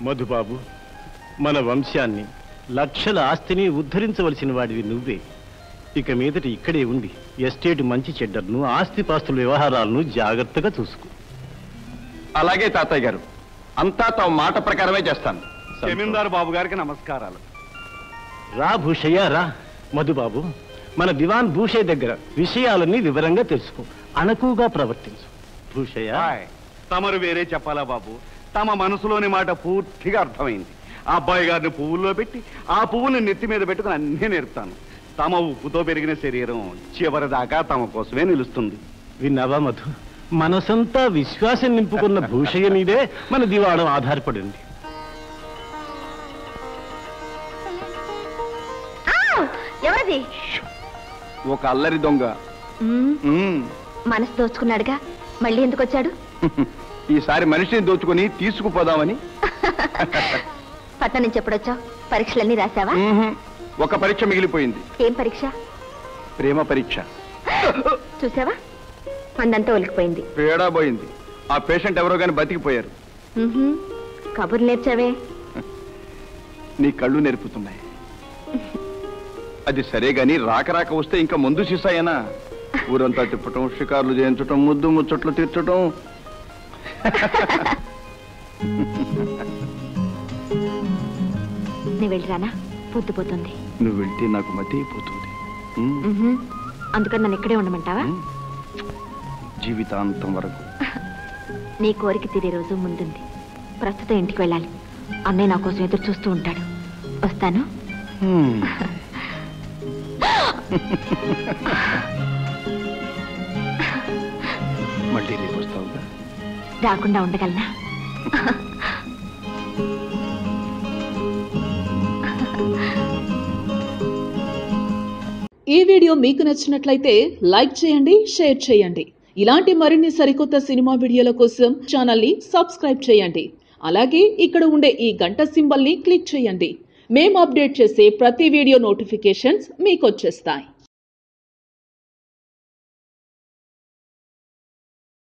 మధుబాబు మన వంశాన్ని లక్షల ఆస్తిని ఉద్ధరించవలసిన వాడివి నువ్వే ఇక మీదట ఇక్కడే ఉండి ఎస్టేట్ మంచి చెడ్డర్ను ఆస్తిపాస్తుల వ్యవహారాలను జాగ్రత్తగా చూసుకో అలాగే తాతయ్య గారు అంతా తమ మాట ప్రకారమే చేస్తాను జమీందారు బాబు గారికి నమస్కారాలు రా భూషయ్య రా మధుబాబు మన దివాన్ భూషయ్య దగ్గర విషయాలన్నీ వివరంగా తెలుసుకో అనకుగా ప్రవర్తించు భూషయ్య హాయ్. తమరు వేరే చెప్పాలా బాబు తమ మనసులోని మాట పూర్తిగా అర్థమైంది ఆ అబ్బాయి గారిని పువ్వుల్లో పెట్టి ఆ పువ్వుని నెత్తి మీద పెట్టుకుని అన్నీ నేర్పుతాను తమ ఉప్పుతో పెరిగిన శరీరం చివరిదాకా తమ కోసమే నిలుస్తుంది విన్నావా మధు మనసంతా విశ్వాసం నింపుకున్న భూషయ్య మీదే మన దివాణం ఆధారపడింది ఎవరిది ఒక అల్లరి దొంగ మ్మ్. మనసు దోచుకున్నాడుగా మళ్ళీ ఎందుకు వచ్చాడు ఈసారి మనిషిని దోచుకొని తీసుకుపోదామని పట్నం నుంచి ఎప్పుడొచ్చావు పరీక్షలన్నీ రాసావా మ్మ్. ఒక పరీక్ష మిగిలిపోయింది ఏం పరీక్ష ప్రేమ పరీక్ష చూసావా మందంతా ఒలికిపోయింది పేడా పోయింది ఆ పేషెంట్ ఎవరో కానీ బతికిపోయారు ఉహుం. కబుర్లు నేర్చావే నీ కళ్ళు నేర్పుతున్నాయి అది సరే గాని రాక రాక వస్తే ఇంకా ముందు సీసాయేనా ఊరంతా తిప్పటం షికార్లు చేయించటం ముద్దు ముచ్చట్లు తీర్చటం నీ వెళ్ళిరానా పొద్దుపోతుంది నువ్వు వెళ్తే నాకు మతి అయిపోతుంది మ్మ్. ఉహుం. అందుకని నన్ను ఇక్కడే ఉండమంటావా మ్మ్. జీవితాంతం వరకు నీ కోరిక తీరే రోజు ముందుంది ప్రస్తుతం ఇంటికి వెళ్ళాలి అన్నయ్య నా కోసం ఎదురు చూస్తూ ఉంటాడు వస్తాను మ్మ్. మళ్ళీ రేపు వస్తావుగా రాకుండా ఉండగలనా ఈ వీడియో మీకు నచ్చినట్లయితే లైక్ చేయండి షేర్ చేయండి ఇలాంటి మరిన్ని సరికొత్త సినిమా వీడియోల కోసం ఛానల్ని సబ్స్క్రైబ్ చేయండి అలాగే ఇక్కడ ఉండే ఈ గంట సింబల్ని క్లిక్ చేయండి మేము అప్డేట్ చేసే ప్రతి వీడియో నోటిఫికేషన్స్ మీకు వచ్చేస్తాయి